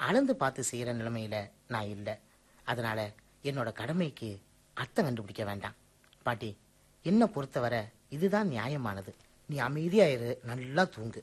அளந்து பார்த்து செய்யற நிலைமையில நான் இல்லை அதனால என்னோட கடமைக்கு அர்த்தம் கண்டுபிடிக்க வேண்டாம் பாட்டி என்ன பொறுத்தவரை இதுதான் நியாயமானது நீ அமைதியா இரு நல்லா தூங்கு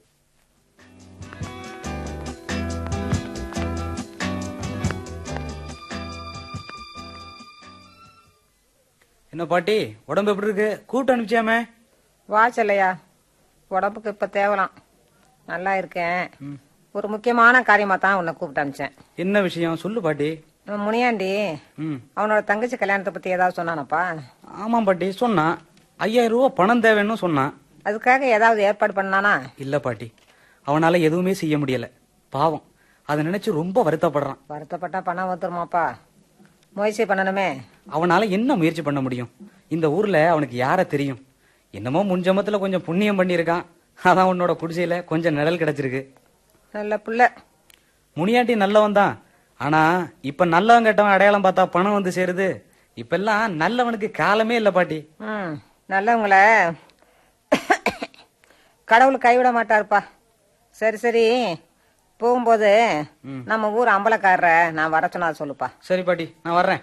என்ன பாட்டி உடம்பு எப்படி இருக்கு கூட்டு அனுப்பிச்சாமே வா செல்லையா உடம்புக்கு இப்ப தேவலாம் நல்லா இருக்கேன் ஒரு முக்கியமான காரியமா தான் உன்னை கூப்பிட்டு அனுப்பிச்சேன் என்ன விஷயம் சொல்லு பாட்டி நம்ம முனியாண்டி ம் அவனோட தங்கச்சி கல்யாணத்தை பத்தி ஏதாவது சொன்னானப்பா ஆமாம் பாட்டி சொன்னான் ஐயாயிரம் ரூபா பணம் தேவைன்னு சொன்னான் அதுக்காக ஏதாவது ஏற்பாடு பண்ணானா இல்ல பாட்டி அவனால எதுவுமே செய்ய முடியல பாவம் அதை நினைச்சு ரொம்ப வருத்தப்படுறான் வருத்தப்பட்டா பணம் வந்துருமாப்பா முயற்சி பண்ணணுமே அவனால என்ன முயற்சி பண்ண முடியும் இந்த ஊர்ல அவனுக்கு யார தெரியும் என்னமோ முன்ஜமத்துல கொஞ்சம் புண்ணியம் பண்ணியிருக்கான் அதான் உன்னோட குடிசையில கொஞ்சம் நிழல் கிடைச்சிருக்கு நல்ல புள்ள முனியாண்டி நல்லவன் தான் ஆனா இப்ப நல்லவன் கெட்டவன் அடையாளம் பார்த்தா பணம் வந்து சேருது இப்பெல்லாம் நல்லவனுக்கு காலமே இல்ல பாட்டி ம் நல்லவங்கள கடவுள் கைவிட மாட்டாருப்பா சரி சரி போகும்போது நம்ம ஊர் அம்பலக்காரரை நான் வர சொன்னா சொல்லுப்பா சரி பாட்டி நான் வர்றேன்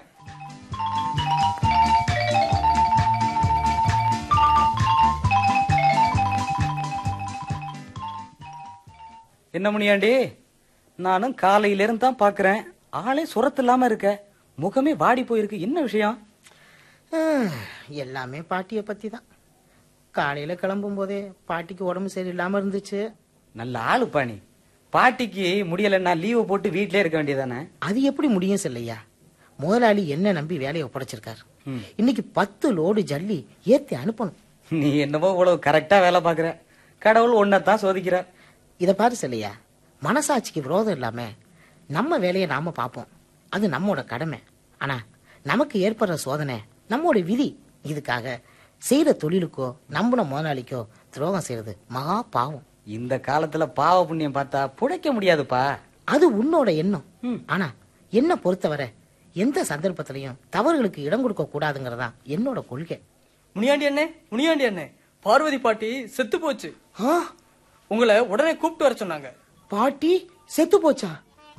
என்ன முனியாண்டி நானும் காலையில இருந்து தான் பாக்குறேன் ஆளே சுரத்து இல்லாம இருக்க முகமே வாடி போயிருக்கு என்ன விஷயம் ஹம், எல்லாமே பாட்டியை பத்தி தான் காலையில கிளம்பும் போதே பாட்டிக்கு உடம்பு சரியில்லாம இருந்துச்சு நல்ல ஆளுப்பா நீ பாட்டிக்கு முடியலன்னா லீவு போட்டு வீட்லயே இருக்க வேண்டியதானே அது எப்படி முடியும் செல்லையா முதலாளி என்ன நம்பி வேலையை ஒப்படைச்சிருக்காரு ம். இன்னைக்கு பத்து லோடு ஜல்லி ஏத்தி அனுப்பணும் நீ என்னமோ இவ்வளவு கரெக்டா வேலை பாக்குற கடவுள் ஒன்னதான் சோதிக்கிறார் இத பாரு செல்லையா மனசாட்சிக்கு விரோதம் இல்லாம நம்ம வேலையை நாம பார்ப்போம் அது நம்மோட கடமை ஆனா நமக்கு ஏற்படுற சோதனை நம்மோட விதி இதுக்காக செய்யற தொழிலுக்கோ நம்பின முதலாளிக்கோ துரோகம் செய்யறது மகா பாவம் இந்த காலத்துல பாவ புண்ணியம் பார்த்தா புழைக்க முடியாதுப்பா அது உன்னோட எண்ணம் ஆனா என்ன பொறுத்தவரை எந்த சந்தர்ப்பத்திலையும் தவறுகளுக்கு இடம் கொடுக்க கூடாதுங்கிறதா என்னோட கொள்கை முனியாண்டி அண்ணே முனியாண்டி அண்ணே பார்வதி பாட்டி செத்து போச்சு ஆ, உங்களை உடனே கூப்பிட்டு வர சொன்னாங்க பாட்டி செத்து போச்சா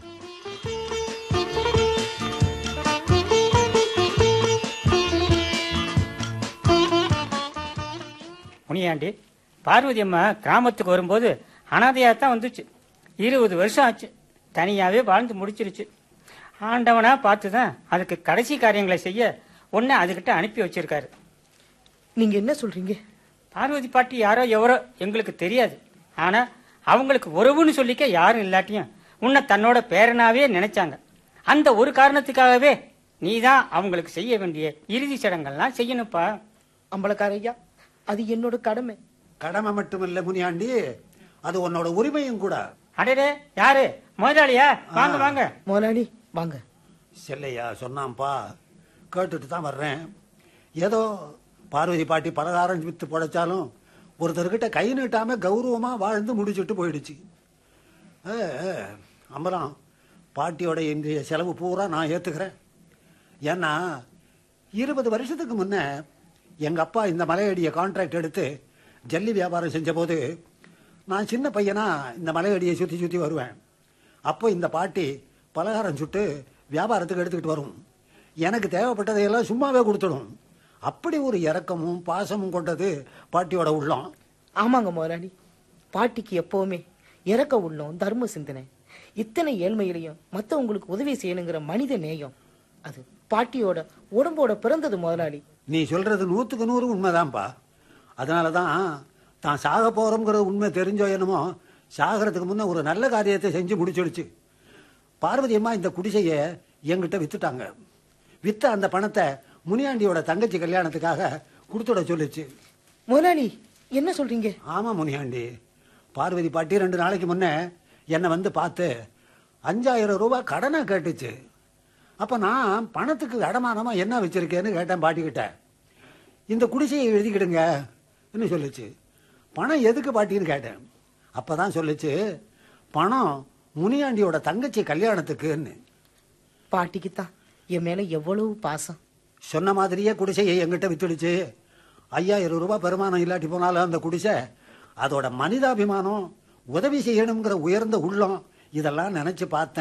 முனியாண்டி பார்வதி அம்மா கிராமத்துக்கு வரும்போது அனாதையாக தான் வந்துச்சு இருபது வருஷம் ஆச்சு தனியாகவே வாழ்ந்து முடிச்சிருச்சு ஆண்டவனா பார்த்து தான் அதுக்கு கடைசி காரியங்களை செய்ய ஒன்று அதுகிட்ட அனுப்பி வச்சிருக்காரு நீங்க என்ன சொல்றீங்க பார்வதி பாட்டி யாரோ எவரோ எங்களுக்கு தெரியாது ஆனால் அவங்களுக்கு உறவுன்னு சொல்லிக்க யாரும் இல்லாட்டியும் உன்னை தன்னோட பேரனாவே நினைச்சாங்க அந்த ஒரு காரணத்துக்காகவே நீ தான் அவங்களுக்கு செய்ய வேண்டிய இறுதி சடங்கெல்லாம் செய்யணும்ப்பா அம்பலக்கார ஐயா அது என்னோட கடமை கடமை மட்டுமில்ல முனியாண்டி அது உன்னோட உரிமையும் கூட அடடே யாரு முதலாளியா வாங்க வாங்க முதலாளி வாங்க செல்லையா சொன்னான்ப்பா கேட்டுட்டு தான் வர்றேன் ஏதோ பார்வதி பாட்டி பலகாரம் வித்து பொழைச்சாலும் ஒருத்தர்கிட்ட கை நீட்டாம கௌரவமா வாழ்ந்து முடிச்சுட்டு போயிடுச்சு ஏ, ஏ, அம்பலம் பாட்டியோட இன்றைய செலவு பூரா நான் ஏத்துக்கிறேன் ஏன்னா இருபது வருஷத்துக்கு முன்ன எங்க அப்பா இந்த மலையடிய கான்ட்ராக்ட் எடுத்து ஜல்லி வியாபாரம் செஞ்ச போது நான் சின்ன பையனா இந்த மலையடியை சுத்தி சுத்தி வருவேன் அப்போ இந்த பாட்டி பலகாரம் சுட்டு வியாபாரத்துக்கு எடுத்துக்கிட்டு வரும் எனக்கு தேவைப்பட்டதையெல்லாம் சும்மாவே கொடுத்துடும் அப்படி ஒரு இரக்கமும் பாசமும் கொண்டது பாட்டியோட உள்ளம் ஆமாங்க முதலாளி பாட்டிக்கு எப்பவுமே இறக்க உள்ளம் தர்ம சிந்தனை இத்தனை ஏழ்மையிலையும் மத்தவங்களுக்கு உதவி செய்யணுங்கிற மனித நேயம் அது பாட்டியோட உடம்போட பிறந்தது முதலாளி நீ சொல்றது நூத்துக்கு நூறு உண்மைதான்ப்பா அதனால தான் தான் சாக போறோங்கிற உண்மை தெரிஞ்சோ என்னமோ சாகிறதுக்கு முன்ன ஒரு நல்ல காரியத்தை செஞ்சு முடிச்சிடுச்சு பார்வதி அம்மா இந்த குடிசையை என்கிட்ட வித்துட்டாங்க வித்த அந்த பணத்தை முனியாண்டியோட தங்கச்சி கல்யாணத்துக்காக கொடுத்துட சொல்லுச்சு முதலாளி என்ன சொல்றீங்க ஆமா முனியாண்டி பார்வதி பாட்டி ரெண்டு நாளைக்கு முன்னே என்னை வந்து பார்த்து அஞ்சாயிரம் ரூபாய் கடனை கேட்டுச்சு அப்ப நான் பணத்துக்கு அடமானமா என்ன வச்சிருக்கேன்னு கேட்டேன் பாட்டிக்கிட்ட இந்த குடிசையை எழுதிக்கிடுங்க சொல்லுச்சு பணம் எதுக்கு பாட்டின்னு கேட்டேன் அப்பதான் சொல்லுச்சு பணம் முனியாண்டியோட தங்கச்சி கல்யாணத்துக்குன்னு பாட்டிக்கு தான் என் மேல எவ்வளவு பாசம் சொன்ன மாதிரியே குடிசையை எங்கிட்ட வித்துடுச்சு ஐயாயிரம் ரூபாய் பெருமானம் இல்லாட்டி போனாலும் அந்த குடிசை அதோட மனிதாபிமானம் உதவி செய்யணுங்கிற உயர்ந்த உள்ளம் இதெல்லாம் நினைச்சு பார்த்தேன்